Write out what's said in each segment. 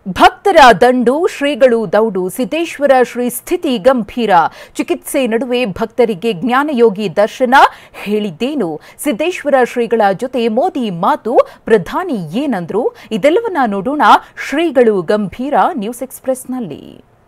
ಭಕ್ತರ ದಂಡು ಶ್ರೀಗಳು ದೌಡು ಸಿದ್ದೇಶ್ವರ ಶ್ರೀ ಸ್ಥಿತಿ ಗಂಭೀರ ಚಿಕಿತ್ಸೆ ನಡುವೆ ಭಕ್ತರಿಗೆ ಜ್ಞಾನಯೋಗಿ ದರ್ಶನ ಹೇಳಿದ್ದೇನು ಸಿದ್ದೇಶ್ವರ ಶ್ರೀಗಳ ಜೊತೆ ಮೋದಿ ಮಾತು ಪ್ರಧಾನಿ ಏನಂದ್ರು ಇದೆಲ್ಲವನ್ನ ನೋಡೋಣ ಶ್ರೀಗಳು ಗಂಭೀರ ನ್ಯೂಸ್ ಎಕ್ಸ್ಪ್ರೆಸ್ನಲ್ಲಿ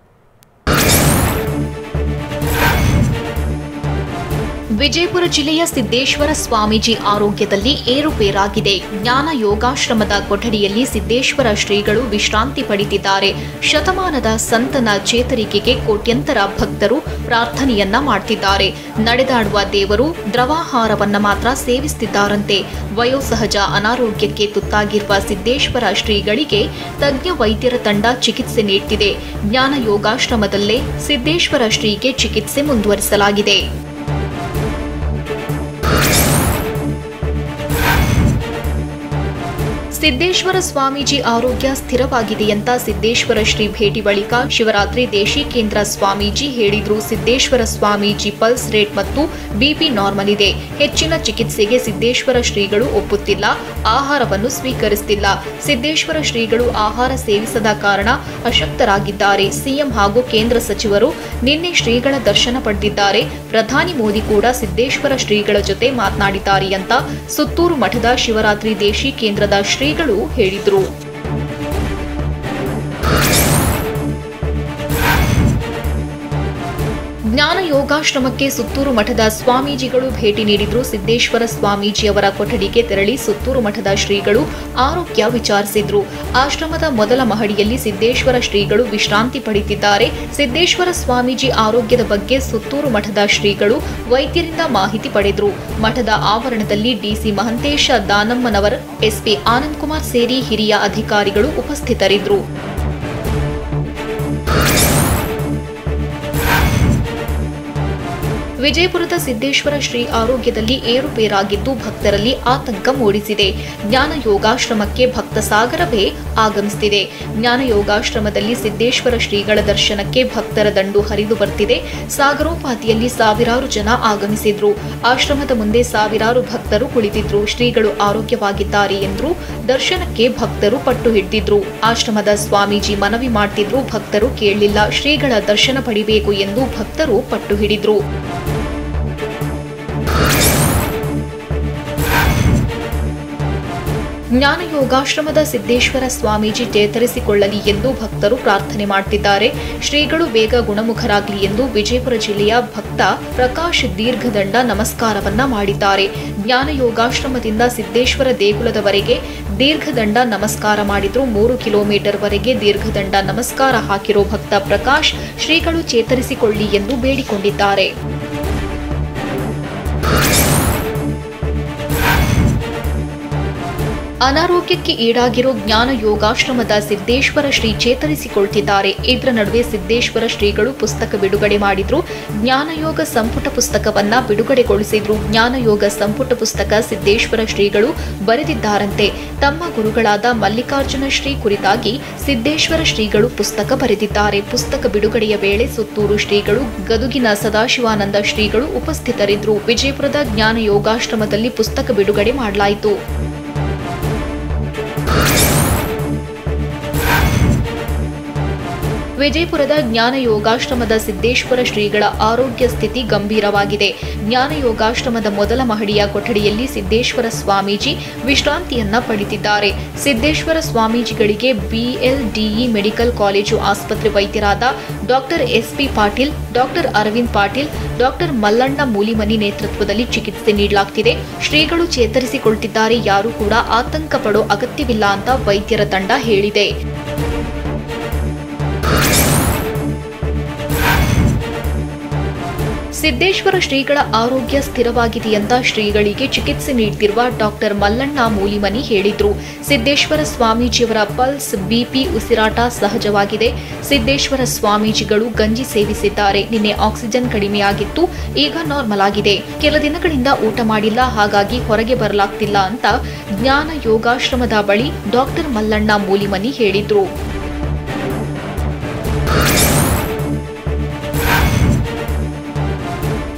ವಿಜಯಪುರ ಜಿಲ್ಲೆಯ ಸಿದ್ದೇಶ್ವರ ಸ್ವಾಮೀಜಿ ಆರೋಗ್ಯದಲ್ಲಿ ಏರುಪೇರಾಗಿದೆ ಜ್ಞಾನ ಯೋಗಾಶ್ರಮದ ಕೊಠಡಿಯಲ್ಲಿ ಸಿದ್ದೇಶ್ವರ ಶ್ರೀಗಳು ವಿಶ್ರಾಂತಿ ಪಡೆದಿದ್ದಾರೆ ಶತಮಾನದ ಸಂತನ ಚೇತರಿಕೆಗೆ ಕೋಟ್ಯಂತರ ಭಕ್ತರು ಪ್ರಾರ್ಥನೆಯನ್ನ ಮಾಡ್ತಿದ್ದಾರೆ ನಡೆದಾಡುವ ದೇವರು ದ್ರವಾಹಾರವನ್ನ ಮಾತ್ರ ಸೇವಿಸುತ್ತಿದ್ದಾರಂತೆ ವಯೋಸಹಜ ಅನಾರೋಗ್ಯಕ್ಕೆ ತುತ್ತಾಗಿರುವ ಸಿದ್ದೇಶ್ವರ ಶ್ರೀಗಳಿಗೆ ತಜ್ಞ ವೈದ್ಯರ ತಂಡ ಚಿಕಿತ್ಸೆ ನೀಡುತ್ತಿದೆ ಜ್ಞಾನ ಯೋಗಾಶ್ರಮದಲ್ಲೇ ಸಿದ್ದೇಶ್ವರ ಶ್ರೀಗೆ ಚಿಕಿತ್ಸೆ ಮುಂದುವರಿಸಲಾಗಿದೆ ಸಿದ್ದೇಶ್ವರ ಸ್ವಾಮೀಜಿ ಆರೋಗ್ಯ ಸ್ಥಿರವಾಗಿದೆಯಂತ ಸಿದ್ದೇಶ್ವರ ಶ್ರೀ ಭೇಟಿ ಬಳಿಕ ಶಿವರಾತ್ರಿ ದೇಶಿಕೇಂದ್ರ ಸ್ವಾಮೀಜಿ ಹೇಳಿದ್ರು ಸಿದ್ದೇಶ್ವರ ಸ್ವಾಮೀಜಿ ಪಲ್ಸ್ ರೇಟ್ ಮತ್ತು ಬಿಪಿ ನಾರ್ಮಲ್ ಇದೆ ಹೆಚ್ಚಿನ ಚಿಕಿತ್ಸೆಗೆ ಸಿದ್ದೇಶ್ವರ ಶ್ರೀಗಳು ಒಪ್ಪುತ್ತಿಲ್ಲ ಆಹಾರವನ್ನು ಸ್ವೀಕರಿಸುತ್ತಿಲ್ಲ ಸಿದ್ದೇಶ್ವರ ಶ್ರೀಗಳು ಆಹಾರ ಸೇವಿಸದ ಕಾರಣ ಅಶಕ್ತರಾಗಿದ್ದಾರೆ ಸಿಎಂ ಹಾಗೂ ಕೇಂದ್ರ ಸಚಿವರು ನಿನ್ನೆ ಶ್ರೀಗಳ ದರ್ಶನ ಪಡೆದಿದ್ದಾರೆ ಪ್ರಧಾನಿ ಮೋದಿ ಕೂಡ ಸಿದ್ದೇಶ್ವರ ಶ್ರೀಗಳ ಜೊತೆ ಮಾತನಾಡಿದ್ದಾರೆ ಅಂತ ಸುತ್ತೂರು ಮಠದ ಶಿವರಾತ್ರಿ ದೇಶಿ ಕೇಂದ್ರದ ಶ್ರೀಗಳು ಹೇಳಿದ್ರು ಜ್ಞಾನ ಯೋಗಾಶ್ರಮಕ್ಕೆ ಸುತ್ತೂರು ಮಠದ ಸ್ವಾಮೀಜಿಗಳು ಭೇಟಿ ನೀಡಿದ್ರು ಸಿದ್ದೇಶ್ವರ ಸ್ವಾಮೀಜಿಯವರ ಕೊಠಡಿಗೆ ತೆರಳಿ ಸುತ್ತೂರು ಮಠದ ಶ್ರೀಗಳು ಆರೋಗ್ಯ ವಿಚಾರಿಸಿದ್ರು ಆಶ್ರಮದ ಮೊದಲ ಮಹಡಿಯಲ್ಲಿ ಸಿದ್ದೇಶ್ವರ ಶ್ರೀಗಳು ವಿಶ್ರಾಂತಿ ಪಡೆದಿದ್ದಾರೆ ಸಿದ್ದೇಶ್ವರ ಸ್ವಾಮೀಜಿ ಆರೋಗ್ಯದ ಬಗ್ಗೆ ಸುತ್ತೂರು ಮಠದ ಶ್ರೀಗಳು ವೈದ್ಯರಿಂದ ಮಾಹಿತಿ ಪಡೆದ್ರು ಮಠದ ಆವರಣದಲ್ಲಿ ಡಿಸಿ ಮಹಂತೇಶ ದಾನಮ್ಮನವರ್ ಎಸ್ಪಿ ಆನಂದ್ ಕುಮಾರ್ ಸೇರಿ ಹಿರಿಯ ಅಧಿಕಾರಿಗಳು ಉಪಸ್ಥಿತರಿದ್ದರು ವಿಜಯಪುರದ ಸಿದ್ದೇಶ್ವರ ಶ್ರೀ ಆರೋಗ್ಯದಲ್ಲಿ ಏರುಪೇರಾಗಿದ್ದು ಭಕ್ತರಲ್ಲಿ ಆತಂಕ ಮೂಡಿಸಿದೆ ಜ್ಞಾನ ಯೋಗಾಶ್ರಮಕ್ಕೆ ಭಕ್ತ ಸಾಗರವೇ ಆಗಮಿಸುತ್ತಿದೆ ಜ್ಞಾನ ಯೋಗಾಶ್ರಮದಲ್ಲಿ ಸಿದ್ದೇಶ್ವರ ಶ್ರೀಗಳ ದರ್ಶನಕ್ಕೆ ಭಕ್ತರ ದಂಡು ಹರಿದು ಬರ್ತಿದೆ ಸಾಗರೋಪಾದಿಯಲ್ಲಿ ಸಾವಿರಾರು ಜನ ಆಗಮಿಸಿದ್ರು ಆಶ್ರಮದ ಮುಂದೆ ಸಾವಿರಾರು ಭಕ್ತರು ಕುಳಿತಿದ್ರು ಶ್ರೀಗಳು ಆರೋಗ್ಯವಾಗಿದ್ದಾರೆ ಎಂದ್ರು ದರ್ಶನಕ್ಕೆ ಭಕ್ತರು ಪಟ್ಟು ಹಿಡಿದಿದ್ರು ಆಶ್ರಮದ ಸ್ವಾಮೀಜಿ ಮನವಿ ಮಾಡ್ತಿದ್ರು ಭಕ್ತರು ಕೇಳಲಿಲ್ಲ ಶ್ರೀಗಳ ದರ್ಶನ ಪಡಿಬೇಕು ಎಂದು ಭಕ್ತರು ಪಟ್ಟು ಹಿಡಿದ್ರು ಜ್ಞಾನ ಯೋಗಾಶ್ರಮದ ಸಿದ್ದೇಶ್ವರ ಸ್ವಾಮೀಜಿ ಚೇತರಿಸಿಕೊಳ್ಳಲಿ ಎಂದು ಭಕ್ತರು ಪ್ರಾರ್ಥನೆ ಮಾಡುತ್ತಿದ್ದಾರೆ ಶ್ರೀಗಳು ಬೇಗ ಗುಣಮುಖರಾಗಲಿ ಎಂದು ವಿಜಯಪುರ ಜಿಲ್ಲೆಯ ಭಕ್ತ ಪ್ರಕಾಶ್ ದೀರ್ಘದಂಡ ನಮಸ್ಕಾರವನ್ನ ಮಾಡಿದ್ದಾರೆ ಜ್ಞಾನ ಯೋಗಾಶ್ರಮದಿಂದ ಸಿದ್ದೇಶ್ವರ ದೇಗುಲದವರೆಗೆ ದೀರ್ಘದಂಡ ನಮಸ್ಕಾರ ಮಾಡಿದ್ರು ಮೂರು ಕಿಲೋಮೀಟರ್ ವರೆಗೆ ದೀರ್ಘದಂಡ ನಮಸ್ಕಾರ ಹಾಕಿರೋ ಭಕ್ತ ಪ್ರಕಾಶ್ ಶ್ರೀಗಳು ಚೇತರಿಸಿಕೊಳ್ಳಿ ಎಂದು ಬೇಡಿಕೊಂಡಿದ್ದಾರೆ ಅನಾರೋಗ್ಯಕ್ಕೆ ಈಡಾಗಿರೋ ಜ್ಞಾನ ಯೋಗಾಶ್ರಮದ ಸಿದ್ದೇಶ್ವರ ಶ್ರೀ ಚೇತರಿಸಿಕೊಳ್ತಿದ್ದಾರೆ ಇದರ ನಡುವೆ ಸಿದ್ದೇಶ್ವರ ಶ್ರೀಗಳು ಪುಸ್ತಕ ಬಿಡುಗಡೆ ಮಾಡಿದ್ರು ಜ್ಞಾನಯೋಗ ಸಂಪುಟ ಪುಸ್ತಕವನ್ನ ಬಿಡುಗಡೆಗೊಳಿಸಿದ್ರು ಜ್ಞಾನಯೋಗ ಸಂಪುಟ ಪುಸ್ತಕ ಸಿದ್ದೇಶ್ವರ ಶ್ರೀಗಳು ಬರೆದಿದ್ದಾರಂತೆ ತಮ್ಮ ಗುರುಗಳಾದ ಮಲ್ಲಿಕಾರ್ಜುನ ಶ್ರೀ ಕುರಿತಾಗಿ ಸಿದ್ದೇಶ್ವರ ಶ್ರೀಗಳು ಪುಸ್ತಕ ಬರೆದಿದ್ದಾರೆ ಪುಸ್ತಕ ಬಿಡುಗಡೆಯ ವೇಳೆ ಸುತ್ತೂರು ಶ್ರೀಗಳು ಗದುಗಿನ ಸದಾಶಿವಾನಂದ ಶ್ರೀಗಳು ಉಪಸ್ಥಿತರಿದ್ದರು ವಿಜಯಪುರದ ಜ್ಞಾನ ಯೋಗಾಶ್ರಮದಲ್ಲಿ ಪುಸ್ತಕ ಬಿಡುಗಡೆ ಮಾಡಲಾಯಿತು ವಿಜಯಪುರದ ಜ್ಞಾನ ಯೋಗಾಶ್ರಮದ ಸಿದ್ದೇಶ್ವರ ಶ್ರೀಗಳ ಆರೋಗ್ಯ ಸ್ಥಿತಿ ಗಂಭೀರವಾಗಿದೆ ಜ್ಞಾನ ಯೋಗಾಶ್ರಮದ ಮೊದಲ ಮಹಡಿಯ ಕೊಠಡಿಯಲ್ಲಿ ಸಿದ್ದೇಶ್ವರ ಸ್ವಾಮೀಜಿ ವಿಶ್ರಾಂತಿಯನ್ನ ಪಡೆದಿದ್ದಾರೆ ಸಿದ್ದೇಶ್ವರ ಸ್ವಾಮೀಜಿಗಳಿಗೆ ಬಿಎಲ್ಡಿಇ ಮೆಡಿಕಲ್ ಕಾಲೇಜು ಆಸ್ಪತ್ರೆ ವೈದ್ಯರಾದ doctor SP Patil doctor Aravind Patil doctor Mallanna Mulimani ನೇತೃತ್ವದಲ್ಲಿ ಚಿಕಿತ್ಸೆ ನೀಡಲಾಗ್ತಿದೆ ಶ್ರೀಗಳು ಚೇತರಿಸಿಕೊಳ್ತಿದ್ದಾರೆ ಯಾರೂ ಕೂಡ ಆತಂಕ ಪಡೋ ಅಗತ್ಯವಿಲ್ಲ ಅಂತ ವೈದ್ಯರ ತಂಡ ಹೇಳಿದೆ ಸಿದ್ದೇಶ್ವರ ಶ್ರೀಗಳ ಆರೋಗ್ಯ ಸ್ಥಿರವಾಗಿದೆಯಂತ ಶ್ರೀಗಳಿಗೆ ಚಿಕಿತ್ಸೆ ನೀಡುತ್ತಿರುವ ಡಾಕ್ಟರ್ ಮಲ್ಲಣ್ಣ ಮೂಲಿಮನಿ ಹೇಳಿದ್ರು ಸಿದ್ದೇಶ್ವರ ಸ್ವಾಮೀಜಿಯವರ ಪಲ್ಸ್ ಬಿಪಿ ಉಸಿರಾಟ ಸಹಜವಾಗಿದೆ ಸಿದ್ದೇಶ್ವರ ಸ್ವಾಮೀಜಿಗಳು ಗಂಜಿ ಸೇವಿಸಿದ್ದಾರೆ ನಿನ್ನೆ ಆಕ್ಸಿಜನ್ ಕಡಿಮೆಯಾಗಿತ್ತು ಈಗ ನಾರ್ಮಲ್ ಆಗಿದೆ ಕೆಲ ದಿನಗಳಿಂದ ಊಟ ಮಾಡಿಲ್ಲ ಹಾಗಾಗಿ ಹೊರಗೆ ಬರಲಾಗ್ತಿಲ್ಲ ಅಂತ ಜ್ಞಾನ ಯೋಗಾಶ್ರಮದ ಬಳಿ ಡಾಕ್ಟರ್ ಮಲ್ಲಣ್ಣ ಮೂಲಿಮನಿ ಹೇಳಿದ್ರು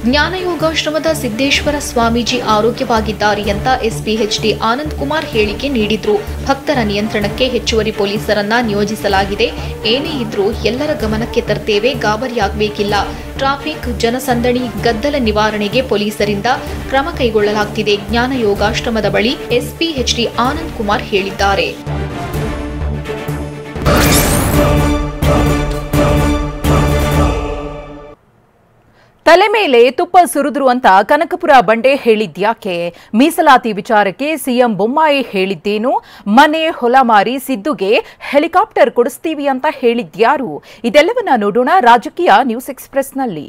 ಜ್ಞಾನಯೋಗಾಶ್ರಮದ ಸಿದ್ದೇಶ್ವರ ಸ್ವಾಮೀಜಿ ಆರೋಗ್ಯವಾಗಿದ್ದಾರೆ ಅಂತ ಎಸ್ಪಿಎಚ್ಡಿ ಆನಂದ್ ಕುಮಾರ್ ಹೇಳಿಕೆ ನೀಡಿದ್ರು ಭಕ್ತರ ನಿಯಂತ್ರಣಕ್ಕೆ ಹೆಚ್ಚುವರಿ ಪೊಲೀಸರನ್ನ ನಿಯೋಜಿಸಲಾಗಿದೆ ಏನೇ ಇದ್ರೂ ಎಲ್ಲರ ಗಮನಕ್ಕೆ ತರ್ತೇವೆ ಗಾಬರಿಯಾಗಬೇಕಿಲ್ಲ ಟ್ರಾಫಿಕ್ ಜನಸಂದಣಿ ಗದ್ದಲ ನಿವಾರಣೆಗೆ ಪೊಲೀಸರಿಂದ ಕ್ರಮ ಕೈಗೊಳ್ಳಲಾಗ್ತಿದೆ ಜ್ಞಾನ ಯೋಗಾಶ್ರಮದ ಬಳಿ ಎಸ್ಪಿಎಚ್ಡಿ ಆನಂದ್ ಕುಮಾರ್ ಹೇಳಿದ್ದಾರೆ ತಲೆ ಮೇಲೆ ತುಪ್ಪ ಸುರಿದ್ರು ಅಂತ ಕನಕಪುರ ಬಂಡೆ ಹೇಳಿದ್ಯಾಕೆ ಮೀಸಲಾತಿ ವಿಚಾರಕ್ಕೆ ಸಿಎಂ ಬೊಮ್ಮಾಯಿ ಹೇಳಿದ್ದೇನು ಮನೆ ಹೊಲ ಮಾರಿ ಸಿದ್ದುಗೆ ಹೆಲಿಕಾಪ್ಟರ್ ಕೊಡಿಸ್ತೀವಿ ಅಂತ ಹೇಳಿದ್ಯಾರು ಇದೆಲ್ಲವನ್ನ ನೋಡೋಣ ರಾಜಕೀಯ ನ್ಯೂಸ್ ಎಕ್ಸ್ಪ್ರೆಸ್ನಲ್ಲಿ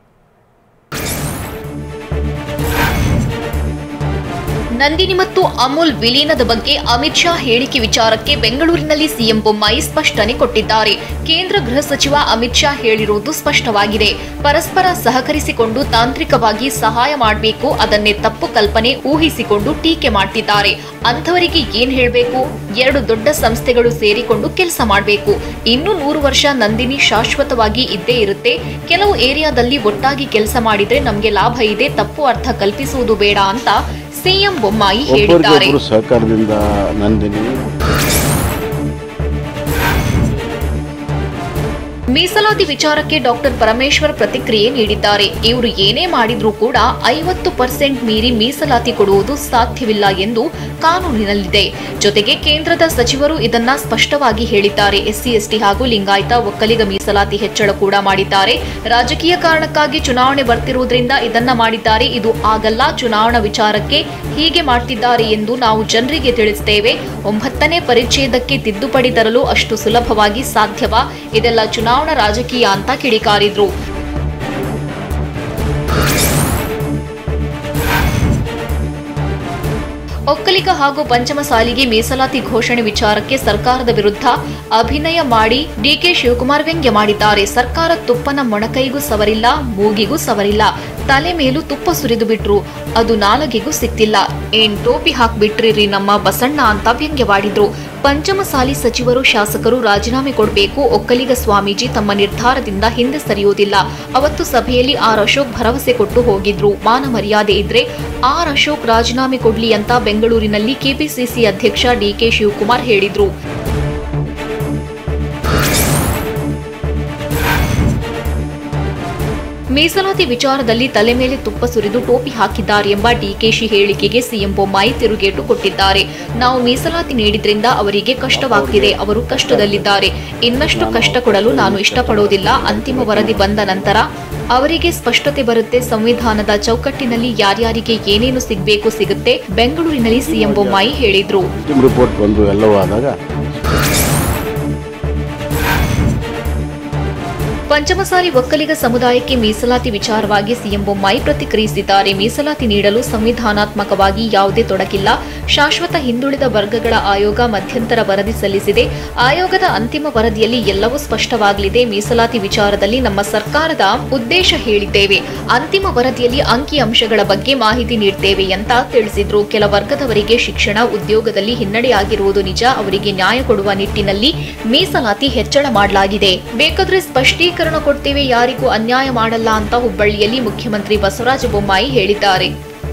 ನಂದಿನಿ ಮತ್ತು ಅಮೂಲ್ ವಿಲೀನದ ಬಗ್ಗೆ ಅಮಿತ್ ಶಾ ಹೇಳಿಕೆ ವಿಚಾರಕ್ಕೆ ಬೆಂಗಳೂರಿನಲ್ಲಿ ಸಿಎಂ ಬೊಮ್ಮಾಯಿ ಸ್ಪಷ್ಟನೆ ಕೊಟ್ಟಿದ್ದಾರೆ ಕೇಂದ್ರ ಗೃಹ ಸಚಿವ ಅಮಿತ್ ಶಾ ಹೇಳಿರುವುದು ಸ್ಪಷ್ಟವಾಗಿದೆ ಪರಸ್ಪರ ಸಹಕರಿಸಿಕೊಂಡು ತಾಂತ್ರಿಕವಾಗಿ ಸಹಾಯ ಮಾಡಬೇಕು ಅದನ್ನೇ ತಪ್ಪು ಕಲ್ಪನೆ ಊಹಿಸಿಕೊಂಡು ಟೀಕೆ ಮಾಡ್ತಿದ್ದಾರೆ ಅಂಥವರಿಗೆ ಏನ್ ಹೇಳಬೇಕು ಎರಡು ದೊಡ್ಡ ಸಂಸ್ಥೆಗಳು ಸೇರಿಕೊಂಡು ಕೆಲಸ ಮಾಡಬೇಕು ಇನ್ನು ನೂರು ವರ್ಷ ನಂದಿನಿ ಶಾಶ್ವತವಾಗಿ ಇದ್ದೇ ಇರುತ್ತೆ ಕೆಲವು ಏರಿಯಾದಲ್ಲಿ ಒಟ್ಟಾಗಿ ಕೆಲಸ ಮಾಡಿದ್ರೆ ನಮ್ಗೆ ಲಾಭ ಇದೆ ತಪ್ಪು ಅರ್ಥ ಕಲ್ಪಿಸುವುದು ಬೇಡ ಅಂತ ಸಿಎಂ ಬೊಮ್ಮಾಯಿ ಹೇಳಿದ್ದಾರೆ ಒಬ್ಬರಿಗೊಬ್ಬರು ಸಹಕಾರದಿಂದ ನಂದಿನಿ ಮೀಸಲಾತಿ ವಿಚಾರಕ್ಕೆ ಡಾಕ್ಟರ್ ಪರಮೇಶ್ವರ್ ಪ್ರತಿಕ್ರಿಯೆ ನೀಡಿದ್ದಾರೆ ಇವರು ಏನೇ ಮಾಡಿದ್ರೂ ಕೂಡ ಐವತ್ತು ಪರ್ಸೆಂಟ್ ಮೀರಿ ಮೀಸಲಾತಿ ಕೊಡುವುದು ಸಾಧ್ಯವಿಲ್ಲ ಎಂದು ಕಾನೂನಿನಲ್ಲಿದೆ ಜೊತೆಗೆ ಕೇಂದ್ರದ ಸಚಿವರು ಇದನ್ನ ಸ್ಪಷ್ಟವಾಗಿ ಹೇಳಿದ್ದಾರೆ ಎಸ್ಸಿ ಎಸ್ಟಿ ಹಾಗೂ ಲಿಂಗಾಯತ ಒಕ್ಕಲಿಗ ಮೀಸಲಾತಿ ಹೆಚ್ಚಳ ಕೂಡ ಮಾಡಿದ್ದಾರೆ ರಾಜಕೀಯ ಕಾರಣಕ್ಕಾಗಿ ಚುನಾವಣೆ ಬರ್ತಿರುವುದರಿಂದ ಇದನ್ನ ಮಾಡಿದ್ದಾರೆ ಇದು ಆಗಲ್ಲ ಚುನಾವಣಾ ವಿಚಾರಕ್ಕೆ ಹೀಗೆ ಮಾಡ್ತಿದ್ದಾರೆ ಎಂದು ನಾವು ಜನರಿಗೆ ತಿಳಿಸ್ತೇವೆ ಒಂಬತ್ತನೇ ಪರಿಚ್ಛೇದಕ್ಕೆ ತಿದ್ದುಪಡಿ ತರಲು ಅಷ್ಟು ಸುಲಭವಾಗಿ ಸಾಧ್ಯವಾ ಇದೆಲ್ಲ ಚುನಾವಣಾ ರಾಜಕೀಯ ಅಂತ ಕಿಡಿಕಾರಿದ್ರು ಒಕ್ಕಲಿಗ ಹಾಗೂ ಪಂಚಮಸಾಲಿಗೆ ಮೀಸಲಾತಿ ಘೋಷಣೆ ವಿಚಾರಕ್ಕೆ ಸರ್ಕಾರದ ವಿರುದ್ಧ ಅಭಿನಯ ಮಾಡಿ ಡಿಕೆ ಶಿವಕುಮಾರ್ ವ್ಯಂಗ್ಯ ಮಾಡಿದ್ದಾರೆ ಸರ್ಕಾರ ತುಪ್ಪನ ಮೊಣಕೈಗೂ ಸವರಿಲ್ಲ ಮೂಗಿಗೂ ಸವರಿಲ್ಲ ತಲೆ ಮೇಲೂ ತುಪ್ಪ ಸುರಿದು ಬಿಟ್ರು ಅದು ನಾಲಗೆಗೂ ಸಿಕ್ತಿಲ್ಲ ಏನ್ ಟೋಪಿ ಹಾಕ್ಬಿಟ್ರಿ ನಮ್ಮ ಬಸಣ್ಣ ಅಂತ ವ್ಯಂಗ್ಯವಾಡಿದ್ರು ಪಂಚಮಸಾಲಿ ಸಚಿವರು ಶಾಸಕರು ರಾಜೀನಾಮೆ ಕೊಡಬೇಕು ಒಕ್ಕಲಿಗ ಸ್ವಾಮೀಜಿ ತಮ್ಮ ನಿರ್ಧಾರದಿಂದ ಹಿಂದೆ ಸರಿಯುವುದಿಲ್ಲ ಅವತ್ತು ಸಭೆಯಲ್ಲಿ ಆರ್ ಅಶೋಕ್ ಭರವಸೆ ಕೊಟ್ಟು ಹೋಗಿದ್ರು ಮಾನ ಮರ್ಯಾದೆ ಇದ್ರೆ ಆರ್ ಅಶೋಕ್ ರಾಜೀನಾಮೆ ಕೊಡ್ಲಿ ಅಂತ ಬೆಂಗಳೂರಿನಲ್ಲಿ ಕೆಪಿಸಿಸಿ ಅಧ್ಯಕ್ಷ ಡಿಕೆ ಶಿವಕುಮಾರ್ ಹೇಳಿದ್ರು ಮೀಸಲಾತಿ ವಿಚಾರದಲ್ಲಿ ತಲೆ ಮೇಲೆ ತುಪ್ಪ ಸುರಿದು ಟೋಪಿ ಹಾಕಿದ್ದಾರೆ ಎಂಬ ಡಿಕೆಶಿ ಹೇಳಿಕೆಗೆ ಸಿಎಂ ಬೊಮ್ಮಾಯಿ ತಿರುಗೇಟು ಕೊಟ್ಟಿದ್ದಾರೆ ನಾವು ಮೀಸಲಾತಿ ನೀಡಿದ್ರಿಂದ ಅವರಿಗೆ ಕಷ್ಟವಾಗ್ತಿದೆ ಅವರು ಕಷ್ಟದಲ್ಲಿದ್ದಾರೆ ಇನ್ನಷ್ಟು ಕಷ್ಟ ಕೊಡಲು ನಾನು ಇಷ್ಟಪಡೋದಿಲ್ಲ ಅಂತಿಮ ವರದಿ ಬಂದ ನಂತರ ಅವರಿಗೆ ಸ್ಪಷ್ಟತೆ ಬರುತ್ತೆ ಸಂವಿಧಾನದ ಚೌಕಟ್ಟಿನಲ್ಲಿ ಯಾರ್ಯಾರಿಗೆ ಏನೇನು ಸಿಗಬೇಕು ಸಿಗುತ್ತೆ ಬೆಂಗಳೂರಿನಲ್ಲಿ ಸಿಎಂ ಬೊಮ್ಮಾಯಿ ಹೇಳಿದ್ರು ಟೀಮ್ ರಿಪೋರ್ಟ್ ಬಂದು ಎಲ್ಲವೂ ಆದಾಗ ಪಂಚಮಸಾಲಿ ಒಕ್ಕಲಿಗ ಸಮುದಾಯಕ್ಕೆ ಮೀಸಲಾತಿ ವಿಚಾರವಾಗಿ ಸಿಎಂ ಬೊಮ್ಮಾಯಿ ಪ್ರತಿಕ್ರಿಯಿಸಿದ್ದಾರೆ ಮೀಸಲಾತಿ ನೀಡಲು ಸಂವಿಧಾನಾತ್ಮಕವಾಗಿ ಯಾವುದೇ ತೊಡಕಿಲ್ಲ ಶಾಶ್ವತ ಹಿಂದುಳಿದ ವರ್ಗಗಳ ಆಯೋಗ ಮಧ್ಯಂತರ ವರದಿ ಸಲ್ಲಿಸಿದೆ ಆಯೋಗದ ಅಂತಿಮ ವರದಿಯಲ್ಲಿ ಎಲ್ಲವೂ ಸ್ಪಷ್ಟವಾಗಲಿದೆ ಮೀಸಲಾತಿ ವಿಚಾರದಲ್ಲಿ ನಮ್ಮ ಸರ್ಕಾರದ ಉದ್ದೇಶ ಹೇಳಿದ್ದೇವೆ ಅಂತಿಮ ವರದಿಯಲ್ಲಿ ಅಂಕಿ ಅಂಶಗಳ ಬಗ್ಗೆ ಮಾಹಿತಿ ನೀಡ್ತೇವೆ ಅಂತ ತಿಳಿಸಿದ್ರು ಕೆಲ ವರ್ಗದವರಿಗೆ ಶಿಕ್ಷಣ ಉದ್ಯೋಗದಲ್ಲಿ ಹಿನ್ನಡೆಯಾಗಿರುವುದು ನಿಜ ಅವರಿಗೆ ನ್ಯಾಯ ಕೊಡುವ ನಿಟ್ಟಿನಲ್ಲಿ ಮೀಸಲಾತಿ ಹೆಚ್ಚಳ ಮಾಡಲಾಗಿದೆ ಬೇಕಾದ್ರೆ ಸ್ಪಷ್ಟೀಕರಣ ಕೊಡ್ತೇವೆ ಯಾರಿಗೂ ಅನ್ಯಾಯ ಮಾಡಲ್ಲ ಅಂತ ಹುಬ್ಬಳ್ಳಿಯಲ್ಲಿ ಮುಖ್ಯಮಂತ್ರಿ ಬಸವರಾಜ ಬೊಮ್ಮಾಯಿ ಹೇಳಿದ್ದಾರೆ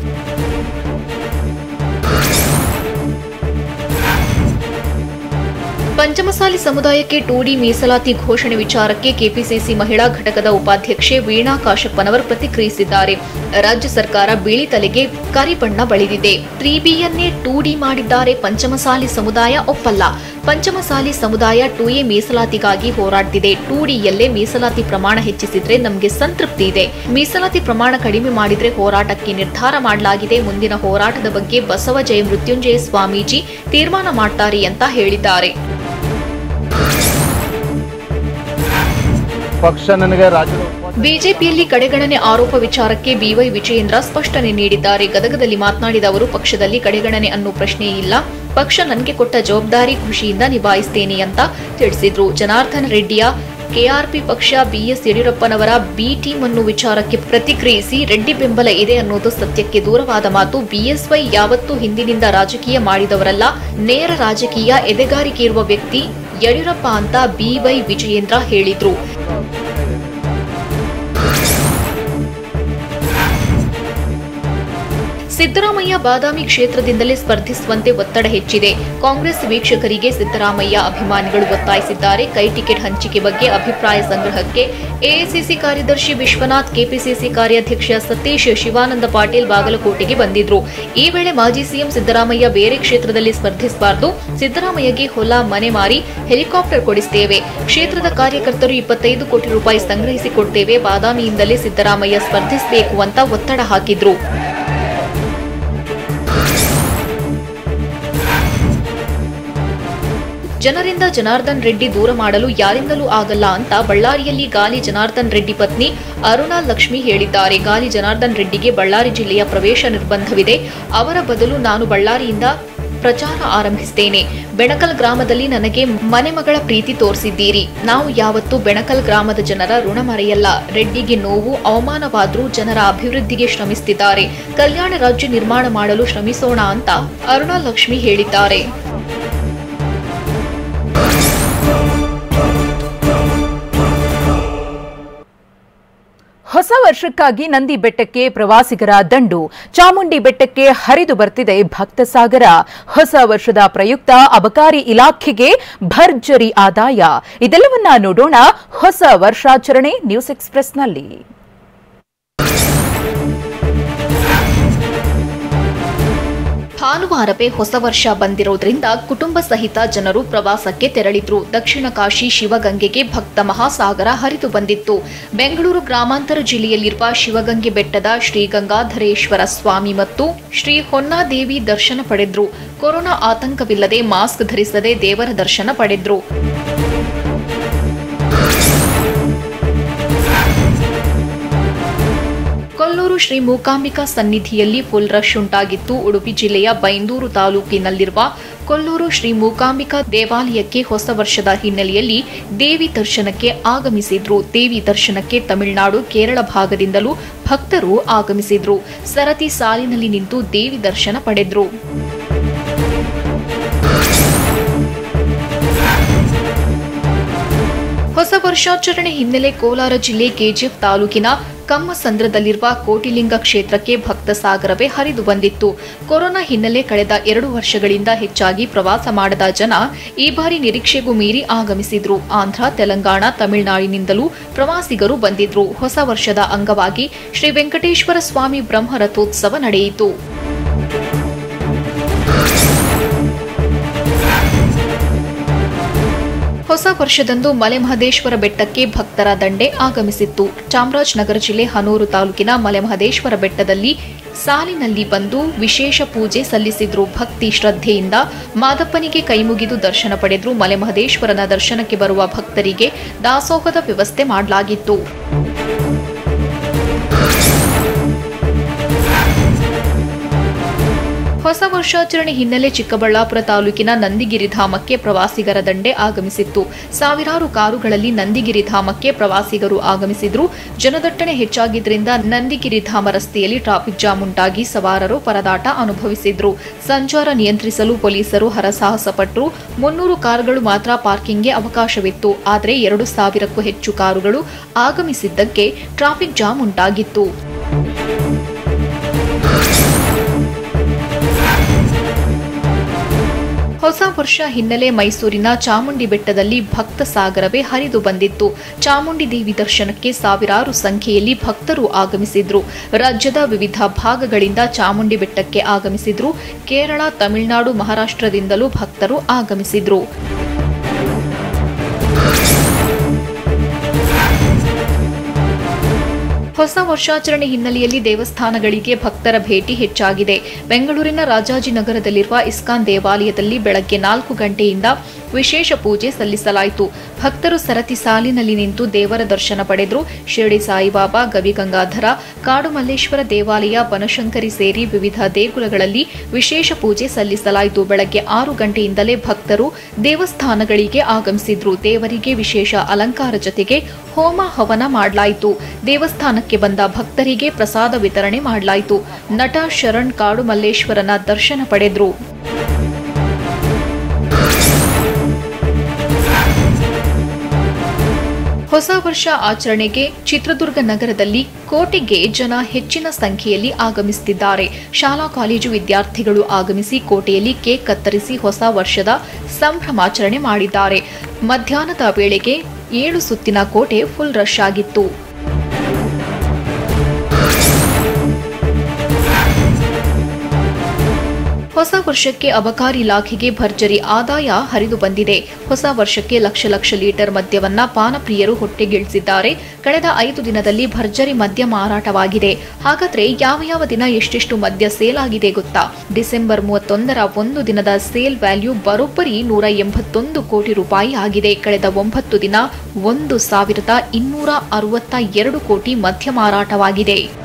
ಪಂಚಮಸಾಲಿ ಸಮುದಾಯಕ್ಕೆ ಟೂ ಡಿ ಮೀಸಲಾತಿ ಘೋಷಣೆ ವಿಚಾರಕ್ಕೆ ಕೆಪಿಸಿಸಿ ಮಹಿಳಾ ಘಟಕದ ಉಪಾಧ್ಯಕ್ಷೆ ವೀಣಾ ಕಾಶಪ್ಪನವರ್ ಪ್ರತಿಕ್ರಿಯಿಸಿದ್ದಾರೆ ರಾಜ್ಯ ಸರ್ಕಾರ ಬಿಳಿ ತಲೆಗೆ ಕರಿಬಣ್ಣ ಬಳಿದಿದೆ ತ್ರೀ ಬಿಯನ್ನೇ ಟೂ ಡಿ ಮಾಡಿದ್ದಾರೆ ಪಂಚಮಸಾಲಿ ಸಮುದಾಯ ಒಪ್ಪಲ್ಲ ಪಂಚಮಸಾಲಿ ಸಮುದಾಯ ಟೂ ಎ ಮೀಸಲಾತಿಗಾಗಿ ಹೋರಾಡ್ತಿದೆ ಟೂ ಡಿಯಲ್ಲೇ ಮೀಸಲಾತಿ ಪ್ರಮಾಣ ಹೆಚ್ಚಿಸಿದ್ರೆ ನಮಗೆ ಸಂತೃಪ್ತಿ ಇದೆ ಮೀಸಲಾತಿ ಪ್ರಮಾಣ ಕಡಿಮೆ ಮಾಡಿದ್ರೆ ಹೋರಾಟಕ್ಕೆ ನಿರ್ಧಾರ ಮಾಡಲಾಗಿದೆ ಮುಂದಿನ ಹೋರಾಟದ ಬಗ್ಗೆ ಬಸವ ಜಯ ಮೃತ್ಯುಂಜಯ ಸ್ವಾಮೀಜಿ ತೀರ್ಮಾನ ಮಾಡ್ತಾರೆ ಅಂತ ಹೇಳಿದ್ದಾರೆ ಪಕ್ಷ ನನಗೆ ರಾಜ್ಯದ ಉಪಾಧ್ಯಕ್ಷ ಬಿಜೆಪಿಯಲ್ಲಿ ಕಡೆಗಣನೆ ಆರೋಪ ವಿಚಾರಕ್ಕೆ ಬಿವೈ ವಿಜಯೇಂದ್ರ ಸ್ಪಷ್ಟನೆ ನೀಡಿದ್ದಾರೆ ಗದಗದಲ್ಲಿ ಮಾತನಾಡಿದ ಅವರು ಪಕ್ಷದಲ್ಲಿ ಕಡೆಗಣನೆ ಅನ್ನೋ ಪ್ರಶ್ನೆ ಇಲ್ಲ ಪಕ್ಷ ನನಗೆ ಕೊಟ್ಟ ಜವಾಬ್ದಾರಿ ಖುಷಿಯಿಂದ ನಿಭಾಯಿಸ್ತೇನೆ ಅಂತ ತಿಳಿಸಿದ್ರು ಜನಾರ್ದನ ರೆಡ್ಡಿಯ ಕೆಆರ್ಪಿ ಪಕ್ಷ ಬಿಎಸ್ ಯಡಿಯೂರಪ್ಪನವರ ಬಿ ಟೀಮ್ ಅನ್ನೋ ವಿಚಾರಕ್ಕೆ ಪ್ರತಿಕ್ರಿಯಿಸಿ ರೆಡ್ಡಿ ಬೆಂಬಲ ಇದೆ ಅನ್ನೋದು ಸತ್ಯಕ್ಕೆ ದೂರವಾದ ಮಾತು ಬಿಎಸ್ವೈ ಯಾವತ್ತೂ ಹಿಂದಿನಿಂದ ರಾಜಕೀಯ ಮಾಡಿದವರಲ್ಲ ನೇರ ರಾಜಕೀಯ ಎದೆಗಾರಿಕೆ ಇರುವ ವ್ಯಕ್ತಿ ಯಡಿಯೂರಪ್ಪ ಅಂತ ಬಿವೈ ವಿಜಯೇಂದ್ರ ಹೇಳಿದ್ರು ಸಿದ್ದರಾಮಯ್ಯ ಬಾದಾಮಿ ಕ್ಷೇತ್ರದಿಂದಲೇ ಸ್ಪರ್ಧಿಸುವಂತೆ ಒತ್ತಡ ಹೆಚ್ಚಿದೆ ಕಾಂಗ್ರೆಸ್ ವೀಕ್ಷಕರಿಗೆ ಸಿದ್ದರಾಮಯ್ಯ ಅಭಿಮಾನಿಗಳು ಒತ್ತಾಯಿಸಿದ್ದಾರೆ ಕೈ ಟಿಕೆಟ್ ಹಂಚಿಕೆ ಬಗ್ಗೆ ಅಭಿಪ್ರಾಯ ಸಂಗ್ರಹಕ್ಕೆ ಎಐಸಿಸಿ ಕಾರ್ಯದರ್ಶಿ ವಿಶ್ವನಾಥ್ ಕೆಪಿಸಿಸಿ ಕಾರ್ಯಾಧ್ಯಕ್ಷ ಸತೀಶ್ ಶಿವಾನಂದ ಪಾಟೀಲ್ ಬಾಗಲಕೋಟೆಗೆ ಬಂದಿದ್ರು ಈ ವೇಳೆ ಮಾಜಿ ಸಿಎಂ ಸಿದ್ದರಾಮಯ್ಯ ಬೇರೆ ಕ್ಷೇತ್ರದಲ್ಲಿ ಸ್ಪರ್ಧಿಸಬಾರದು ಸಿದ್ದರಾಮಯ್ಯಗೆ ಹೊಲ ಮನೆ ಮಾರಿ ಹೆಲಿಕಾಪ್ಟರ್ ಕೊಡಿಸ್ತೇವೆ ಕ್ಷೇತ್ರದ ಕಾರ್ಯಕರ್ತರು ಇಪ್ಪತ್ತೈದು ಕೋಟಿ ರೂಪಾಯಿ ಸಂಗ್ರಹಿಸಿ ಕೊಡ್ತೇವೆ ಬಾದಾಮಿಯಿಂದಲೇ ಸಿದ್ದರಾಮಯ್ಯ ಸ್ಪರ್ಧಿಸಬೇಕು ಅಂತ ಒತ್ತಡ ಹಾಕಿದ್ರು ಜನರಿಂದ ಜನಾರ್ದನ್ ರೆಡ್ಡಿ ದೂರ ಮಾಡಲು ಯಾರಿಂದಲೂ ಆಗಲ್ಲ ಅಂತ ಬಳ್ಳಾರಿಯಲ್ಲಿ ಗಾಲಿ ಜನಾರ್ದನ್ ರೆಡ್ಡಿ ಪತ್ನಿ ಅರುಣಾ ಲಕ್ಷ್ಮಿ ಹೇಳಿದ್ದಾರೆ ಗಾಲಿ ಜನಾರ್ದನ್ ರೆಡ್ಡಿಗೆ ಬಳ್ಳಾರಿ ಜಿಲ್ಲೆಯ ಪ್ರವೇಶ ನಿರ್ಬಂಧವಿದೆ ಅವರ ಬದಲು ನಾನು ಬಳ್ಳಾರಿಯಿಂದ ಪ್ರಚಾರ ಆರಂಭಿಸಿದ್ದೇನೆ ಬೆಣಕಲ್ ಗ್ರಾಮದಲ್ಲಿ ನನಗೆ ಮನೆ ಮಗಳ ಪ್ರೀತಿ ತೋರಿಸಿದ್ದೀರಿ ನಾವು ಯಾವತ್ತೂ ಬೆಣಕಲ್ ಗ್ರಾಮದ ಜನರ ಋಣ ಮರೆಯಲ್ಲ ರೆಡ್ಡಿಗೆ ನೋವು ಅವಮಾನವಾದ್ರೂ ಜನರ ಅಭಿವೃದ್ಧಿಗೆ ಶ್ರಮಿಸುತ್ತಿದ್ದಾರೆ ಕಲ್ಯಾಣ ರಾಜ್ಯ ನಿರ್ಮಾಣ ಮಾಡಲು ಶ್ರಮಿಸೋಣ ಅಂತ ಅರುಣಾ ಲಕ್ಷ್ಮಿ ಹೇಳಿದ್ದಾರೆ ಹೊಸ ವರ್ಷಕ್ಕಾಗಿ ನಂದಿ ಬೆಟ್ಟಕ್ಕೆ ಪ್ರವಾಸಿಗರ ದಂಡು ಚಾಮುಂಡಿ ಬೆಟ್ಟಕ್ಕೆ ಹರಿದು ಬರ್ತಿದೆ ಭಕ್ತ ಸಾಗರ ಹೊಸ ವರ್ಷದ ಪ್ರಯುಕ್ತ ಅಬಕಾರಿ ಇಲಾಖೆಗೆ ಭರ್ಜರಿ ಆದಾಯ ಇದೆಲ್ಲವನ್ನ ನೋಡೋಣ ಹೊಸ ವರ್ಷಾಚರಣೆ ನ್ಯೂಸ್ ಎಕ್ಸ್ಪ್ರೆಸ್ನಲ್ಲಿ ಭಾನುವಾರವೇ ಹೊಸ ವರ್ಷ ಬಂದಿರೋದ್ರಿಂದ ಕುಟುಂಬ ಸಹಿತ ಜನರು ಪ್ರವಾಸಕ್ಕೆ ತೆರಳಿದ್ರು ದಕ್ಷಿಣ ಕಾಶಿ ಶಿವಗಂಗೆಗೆ ಭಕ್ತ ಮಹಾಸಾಗರ ಹರಿದು ಬಂದಿತ್ತು ಬೆಂಗಳೂರು ಗ್ರಾಮಾಂತರ ಜಿಲ್ಲೆಯಲ್ಲಿರುವ ಶಿವಗಂಗೆ ಬೆಟ್ಟದ ಶ್ರೀ ಗಂಗಾಧರೇಶ್ವರ ಸ್ವಾಮಿ ಮತ್ತು ಶ್ರೀ ಹೊನ್ನಾದೇವಿ ದರ್ಶನ ಪಡೆದ್ರು ಕೊರೋನಾ ಆತಂಕವಿಲ್ಲದೆ ಮಾಸ್ಕ್ ಧರಿಸದೆ ದೇವರ ದರ್ಶನ ಪಡೆದ್ರು ಕೊಲ್ಲೂರು ಶ್ರೀ ಮೂಕಾಂಬಿಕಾ ಸನ್ನಿಧಿಯಲ್ಲಿ ಫುಲ್ ರಶ್ ಉಂಟಾಗಿತ್ತು ಉಡುಪಿ ಜಿಲ್ಲೆಯ ಬೈಂದೂರು ತಾಲೂಕಿನಲ್ಲಿರುವ ಕೊಲ್ಲೂರು ಶ್ರೀ ಮೂಕಾಂಬಿಕಾ ದೇವಾಲಯಕ್ಕೆ ಹೊಸ ವರ್ಷದ ಹಿನ್ನೆಲೆಯಲ್ಲಿ ದೇವಿ ದರ್ಶನಕ್ಕೆ ಆಗಮಿಸಿದ್ರು ದೇವಿ ದರ್ಶನಕ್ಕೆ ತಮಿಳುನಾಡು ಕೇರಳ ಭಾಗದಿಂದಲೂ ಭಕ್ತರು ಆಗಮಿಸಿದ್ರು ಸರತಿ ಸಾಲಿನಲ್ಲಿ ನಿಂತು ದೇವಿ ದರ್ಶನ ಪಡೆದ್ರು ಹೊಸ ವರ್ಷಾಚರಣೆ ಹಿನ್ನೆಲೆ ಕೋಲಾರ ಜಿಲ್ಲೆ ಕೆಜಿಎಫ್ ತಾಲೂಕಿನ ಕಮ್ಮಸಂದ್ರದಲ್ಲಿರುವ ಕೋಟಿಲಿಂಗ ಕ್ಷೇತ್ರಕ್ಕೆ ಭಕ್ತ ಸಾಗರವೇ ಹರಿದು ಬಂದಿತ್ತು ಕೊರೋನಾ ಹಿನ್ನೆಲೆ ಕಳೆದ ಎರಡು ವರ್ಷಗಳಿಂದ ಹೆಚ್ಚಾಗಿ ಪ್ರವಾಸ ಮಾಡದ ಜನ ಈ ಬಾರಿ ನಿರೀಕ್ಷೆಗೂ ಮೀರಿ ಆಗಮಿಸಿದ್ರು ಆಂಧ್ರ ತೆಲಂಗಾಣ ತಮಿಳುನಾಡಿನಿಂದಲೂ ಪ್ರವಾಸಿಗರು ಬಂದಿದ್ರು ಹೊಸ ವರ್ಷದ ಅಂಗವಾಗಿ ಶ್ರೀ ವೆಂಕಟೇಶ್ವರ ಸ್ವಾಮಿ ಬ್ರಹ್ಮ ರಥೋತ್ಸವ ನಡೆಯಿತು ಹೊಸ ವರ್ಷದಂದು ಮಲೆಮಹದೇಶ್ವರ ಬೆಟ್ಟಕ್ಕೆ ಭಕ್ತರ ದಂಡೆ ಆಗಮಿಸಿತ್ತು ಚಾಮರಾಜನಗರ ಜಿಲ್ಲೆ ಹನೂರು ತಾಲೂಕಿನ ಮಲೆಮಹದೇಶ್ವರ ಬೆಟ್ಟದಲ್ಲಿ ಸಾಲಿನಲ್ಲಿ ಬಂದು ವಿಶೇಷ ಪೂಜೆ ಸಲ್ಲಿಸಿದ್ರು ಭಕ್ತಿ ಶ್ರದ್ಧೆಯಿಂದ ಮಾದಪ್ಪನಿಗೆ ಕೈಮುಗಿದು ದರ್ಶನ ಪಡೆದ್ರು ಮಲೆಮಹದೇಶ್ವರನ ದರ್ಶನಕ್ಕೆ ಬರುವ ಭಕ್ತರಿಗೆ ದಾಸೋಹದ ವ್ಯವಸ್ಥೆ ಮಾಡಲಾಗಿತ್ತು ಹೊಸ ವರ್ಷಾಚರಣೆ ಹಿನ್ನೆಲೆ ಚಿಕ್ಕಬಳ್ಳಾಪುರ ತಾಲೂಕಿನ ನಂದಿಗಿರಿ ಧಾಮಕ್ಕೆ ಪ್ರವಾಸಿಗರ ದಂಡೆ ಆಗಮಿಸಿತ್ತು ಸಾವಿರಾರು ಕಾರುಗಳಲ್ಲಿ ನಂದಿಗಿರಿ ಧಾಮಕ್ಕೆ ಪ್ರವಾಸಿಗರು ಆಗಮಿಸಿದ್ರು ಜನದಟ್ಟಣೆ ಹೆಚ್ಚಾಗಿದ್ದರಿಂದ ನಂದಿಗಿರಿ ಧಾಮ ರಸ್ತೆಯಲ್ಲಿ ಟ್ರಾಫಿಕ್ ಜಾಮ್ ಉಂಟಾಗಿ ಸವಾರರು ಪರದಾಟ ಅನುಭವಿಸಿದ್ರು ಸಂಚಾರ ನಿಯಂತ್ರಿಸಲು ಪೊಲೀಸರು ಹರಸಾಹಸ ಪಟ್ಟರು ಮುನ್ನೂರು ಕಾರುಗಳು ಮಾತ್ರ ಪಾರ್ಕಿಂಗ್ಗೆ ಅವಕಾಶವಿತ್ತು ಆದರೆ ಎರಡು ಸಾವಿರಕ್ಕೂ ಹೆಚ್ಚು ಕಾರುಗಳು ಆಗಮಿಸಿದ್ದಕ್ಕೆ ಟ್ರಾಫಿಕ್ ಜಾಮ್ ಉಂಟಾಗಿತ್ತು ಹೊಸ ವರ್ಷ ಹಿನ್ನೆಲೆ ಮೈಸೂರಿನ ಚಾಮುಂಡಿ ಬೆಟ್ಟದಲ್ಲಿ ಭಕ್ತ ಸಾಗರವೇ ಹರಿದು ಬಂದಿತ್ತು ಚಾಮುಂಡಿ ದೇವಿ ದರ್ಶನಕ್ಕೆ ಸಾವಿರಾರು ಸಂಖ್ಯೆಯಲ್ಲಿ ಭಕ್ತರು ಆಗಮಿಸಿದ್ರು ರಾಜ್ಯದ ವಿವಿಧ ಭಾಗಗಳಿಂದ ಚಾಮುಂಡಿ ಬೆಟ್ಟಕ್ಕೆ ಆಗಮಿಸಿದ್ರು ಕೇರಳ ತಮಿಳುನಾಡು ಮಹಾರಾಷ್ಟ್ರದಿಂದಲೂ ಭಕ್ತರು ಆಗಮಿಸಿದ್ರು ಹೊಸ ವರ್ಷಾಚರಣೆ ಹಿನ್ನೆಲೆಯಲ್ಲಿ ದೇವಸ್ಥಾನಗಳಿಗೆ ಭಕ್ತರ ಭೇಟಿ ಹೆಚ್ಚಾಗಿದೆ ಬೆಂಗಳೂರಿನ ರಾಜಾಜಿನಗರದಲ್ಲಿರುವ ಇಸ್ಕಾನ್ ದೇವಾಲಯದಲ್ಲಿ ಬೆಳಗ್ಗೆ ನಾಲ್ಕು ಗಂಟೆಯಿಂದ ವಿಶೇಷ ಪೂಜೆ ಸಲ್ಲಿಸಲಾಯಿತು ಭಕ್ತರು ಸರತಿ ಸಾಲಿನಲ್ಲಿ ನಿಂತು ದೇವರ ದರ್ಶನ ಪಡೆದರು ಶಿರಡಿ ಸಾಯಿಬಾಬಾ ಗವಿಗಂಗಾಧರ ಕಾಡುಮಲ್ಲೇಶ್ವರ ದೇವಾಲಯ ಬನಶಂಕರಿ ಸೇರಿ ವಿವಿಧ ದೇಗುಲಗಳಲ್ಲಿ ವಿಶೇಷ ಪೂಜೆ ಸಲ್ಲಿಸಲಾಯಿತು ಬೆಳಗ್ಗೆ ಆರು ಗಂಟೆಯಿಂದಲೇ ಭಕ್ತರು ದೇವಸ್ಥಾನಗಳಿಗೆ ಆಗಮಿಸಿದ್ರು ದೇವರಿಗೆ ವಿಶೇಷ ಅಲಂಕಾರ ಜೊತೆಗೆ ಹೋಮ ಹವನ ಮಾಡಲಾಯಿತು ದೇವಸ್ಥಾನಕ್ಕೆ ಬಂದ ಭಕ್ತರಿಗೆ ಪ್ರಸಾದ ವಿತರಣೆ ಮಾಡಲಾಯಿತು ನಟ ಶರಣ್ ಕಾಡುಮಲ್ಲೇಶ್ವರನ ದರ್ಶನ ಪಡೆದ್ರು ಹೊಸ ವರ್ಷ ಆಚರಣೆಗೆ ಚಿತ್ರದುರ್ಗ ನಗರದಲ್ಲಿ ಕೋಟೆಗೆ ಜನ ಹೆಚ್ಚಿನ ಸಂಖ್ಯೆಯಲ್ಲಿ ಆಗಮಿಸುತ್ತಿದ್ದಾರೆ ಶಾಲಾ ಕಾಲೇಜು ವಿದ್ಯಾರ್ಥಿಗಳು ಆಗಮಿಸಿ ಕೋಟೆಯಲ್ಲಿ ಕೇಕ್ ಕತ್ತರಿಸಿ ಹೊಸ ವರ್ಷದ ಸಂಭ್ರಮಾಚರಣೆ ಮಾಡಿದ್ದಾರೆ ಮಧ್ಯಾಹ್ನದ ವೇಳೆಗೆ ಏಳು ಸುತ್ತಿನ ಕೋಟೆ ಫುಲ್ ರಶ್ ಆಗಿತ್ತು ಹೊಸ ವರ್ಷಕ್ಕೆ ಅಬಕಾರಿ ಇಲಾಖೆಗೆ ಭರ್ಜರಿ ಆದಾಯ ಹರಿದು ಬಂದಿದೆ ಹೊಸ ವರ್ಷಕ್ಕೆ ಲಕ್ಷ ಲಕ್ಷ ಲೀಟರ್ ಮದ್ಯವನ್ನ ಪಾನಪ್ರಿಯರು ಹೊಟ್ಟೆಗಿಳಿಸಿದ್ದಾರೆ ಕಳೆದ ಐದು ದಿನದಲ್ಲಿ ಭರ್ಜರಿ ಮದ್ಯ ಮಾರಾಟವಾಗಿದೆ ಹಾಗಾದ್ರೆ ಯಾವ ಯಾವ ದಿನ ಎಷ್ಟೆಷ್ಟು ಮದ್ಯ ಸೇಲ್ ಆಗಿದೆ ಗೊತ್ತಾ ಡಿಸೆಂಬರ್ ಮೂವತ್ತೊಂದರ ಒಂದು ದಿನದ ಸೇಲ್ ವ್ಯಾಲ್ಯೂ ಬರೋಬ್ಬರಿ ನೂರ ಎಂಬತ್ತೊಂದು ಕೋಟಿ ರೂಪಾಯಿ ಆಗಿದೆ ಕಳೆದ ಒಂಬತ್ತು ದಿನ ಒಂದು ಸಾವಿರದ ಇನ್ನೂರ ಅರವತ್ತ ಎರಡು ಕೋಟಿ ಮದ್ಯ ಮಾರಾಟವಾಗಿದೆ